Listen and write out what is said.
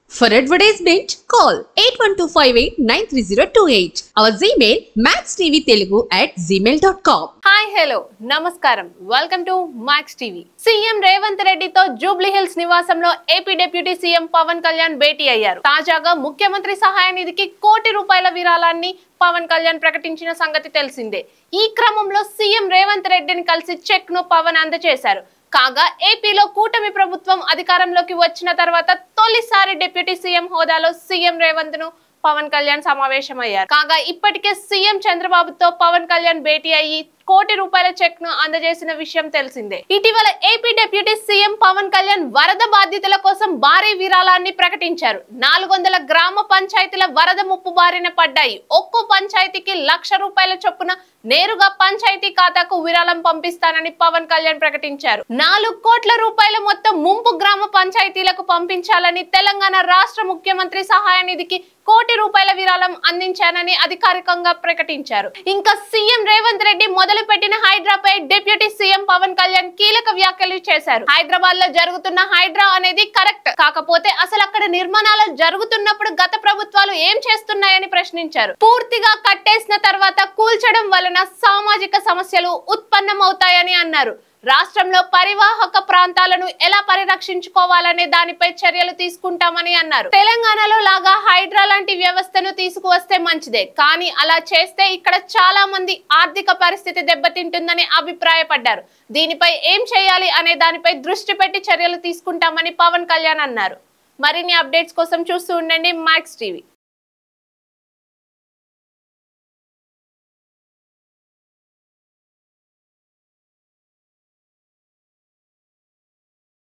For advertisement, call 8125893028. Our Gmail, maxtvtelugu at gmail.com. Hi hello నమస్కారం welcome to Max TV CM Revanth రెడ్డితో జూబ్లీ హిల్స్ నివాసంలో AP deputy CM Pawan Kalyan భేటీ అయ్యారు తాజాగా ముఖ్యమంత్రి సహాయ నిధికి కోటి రూపాయల విరాళాన్ని పవన్ కళ్యాణ్ ప్రకటించిన సంగతి తెలిసిందే ఈ క్రమంలో సీఎం రేవంత్ రెడ్డిని కలిసి చెక్ ను పవన్ అందజేశారు కాగా ఏపీలో కూటమి ప్రభుత్వం అధికారంలోకి వచ్చిన తర్వాత తొలిసారి డిప్యూటీ సీఎం హోదాలో సీఎం రేవంత్ ను పవన్ కళ్యాణ్ సమావేశమయ్యారు కాగా ఇప్పటికే సీఎం చంద్రబాబుతో పవన్ కళ్యాణ్ భేటీ అయ్యి కోటి రూపాయల చెక్ ను అందజేసిన విషయం తెలిసిందే ఇటీవల AP deputy CM Pawan Kalyan వరద బాధితుల కోసం భారీ విరాళాన్ని ప్రకటించారు నాలుగు వందల గ్రామ పంచాయతీల వరద ముప్పు బారిన పడ్డాయి ఒక్కో పంచాయతీకి లక్ష రూపాయల చొప్పున నేరుగా పంచాయతీ ఖాతాకు విరాళం పంపిస్తానని పవన్ కళ్యాణ్ ప్రకటించారు నాలుగు కోట్ల రూపాయల మొత్తం ముంపు గ్రామ పంచాయతీలకు పంపించాలని తెలంగాణ రాష్ట్ర ముఖ్యమంత్రి సహాయ నిధికి కోటి రూపాయల విరాళం అందించానని అధికారికంగా ప్రకటించారు ఇంకా సీఎం రేవంత్ రెడ్డి మొదలు పెట్టిన హైడ్రాపై డిప్యూటీ సీఎం పవన్ కళ్యాణ్ కీలక వ్యాఖ్యలు చేశారు హైదరాబాద్ లో జరుగుతున్న హైడ్రా అనేది కరెక్ట్ కాకపోతే అసలు అక్కడ నిర్మాణాలు జరుగుతున్నప్పుడు గత ప్రభుత్వాలు ఏం చేస్తున్నాయని ప్రశ్నించారు పూర్తిగా కట్టేసిన తర్వాత కూల్చడం వలన సామాజిక సమస్యలు ఉత్పన్నమవుతాయని అన్నారు రాష్ట్రంలో పరివాహక ప్రాంతాలను ఎలా పరిరక్షించుకోవాలనే దానిపై చర్యలు తీసుకుంటామని అన్నారు తెలంగాణలో లాగా హైడ్రా లాంటి వ్యవస్థను తీసుకువస్తే మంచిదే కానీ అలా చేస్తే ఇక్కడ చాలా మంది ఆర్థిక పరిస్థితి దెబ్బతింటుందని అభిప్రాయపడ్డారు దీనిపై ఏం చేయాలి అనే దానిపై దృష్టి పెట్టి చర్యలు తీసుకుంటామని పవన్ కళ్యాణ్ అన్నారు మరిన్ని అప్డేట్స్ కోసం చూస్తూ ఉండండి మ్యాక్స్ టీవీ